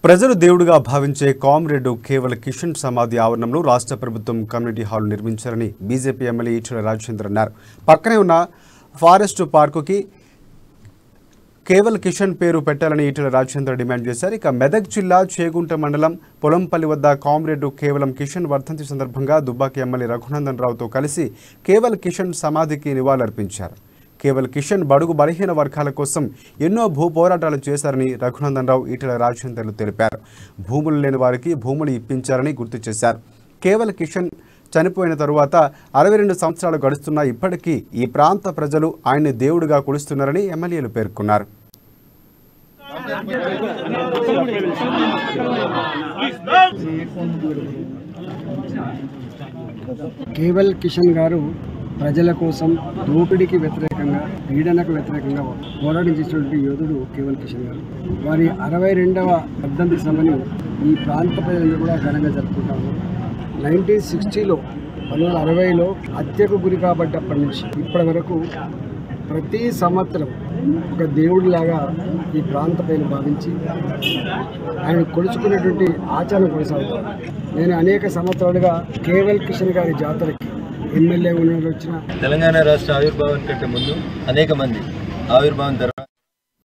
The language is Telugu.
ప్రజలు దేవుడిగా భావించే కామ్రేడ్ కేవల్ కిషన్ సమాధి ఆవరణంలో రాష్ట్ర ప్రభుత్వం కమ్యూనిటీ హాల్ నిర్మించారని బీజేపీ ఎమ్మెల్యే ఈటెల రాజేందర్ అన్నారు పక్కనే ఉన్న ఫారెస్ట్ పార్కుకి కేవల్ కిషన్ పేరు పెట్టాలని ఈటెల రాజేందర్ డిమాండ్ చేశారు ఇక మెదక్ జిల్లా చేగుంట మండలం పొలంపల్లి వద్ద కామ్రేడ్ కేవలం కిషన్ వర్ధంతి సందర్భంగా దుబ్బాకి ఎమ్మెల్యే రఘునందన్ రావుతో కలిసి కేవల్ కిషన్ సమాధికి నివాళులర్పించారు కేవల్ కిషన్ బడుగు బలహీన వర్గాల కోసం ఎన్నో భూ పోరాటాలు చేశారని రఘునందన్ రావు ఈటెల రాజేందర్లు తెలిపారు భూములు లేని వారికి భూములు ఇప్పించారని గుర్తు చేశారు కేవల్ కిషన్ చనిపోయిన తరువాత అరవై రెండు సంవత్సరాలు గడుస్తున్నా ఇప్పటికీ ఈ ప్రాంత ప్రజలు ఆయన్ని దేవుడిగా కొలుస్తున్నారని ఎమ్మెల్యేలు పేర్కొన్నారు కేవల్ కిషన్ గారు ప్రజల కోసం దోపిడీకి వ్యతిరేకంగా పీడనకు వ్యతిరేకంగా పోరాటం చేసినటువంటి యోధుడు కేవల్ కిషన్ గారు వారి అరవై రెండవ వర్ధంతి సభని ఈ ప్రాంత ప్రజలందరూ కూడా ఘనంగా జరుపుకుంటాము నైన్టీన్ సిక్స్టీలో పంతొమ్మిది వందల అరవైలో హత్యకు గురి కాబట్టప్పటి నుంచి ఇప్పటి వరకు ప్రతి సంవత్సరం ఒక దేవుడిలాగా ఈ ప్రాంత ప్రజలు భావించి ఆయన కొలుచుకునేటువంటి ఆచారం కొనసాగుతాం నేను అనేక సంవత్సరాలుగా కేవల్ కిషన్ గారి జాతరకి ఎమ్మెల్యే ఉన్న వచ్చిన తెలంగాణ రాష్ట్ర ఆవిర్భావం కంటే ముందు అనేక మంది ఆవిర్భావం తర్వాత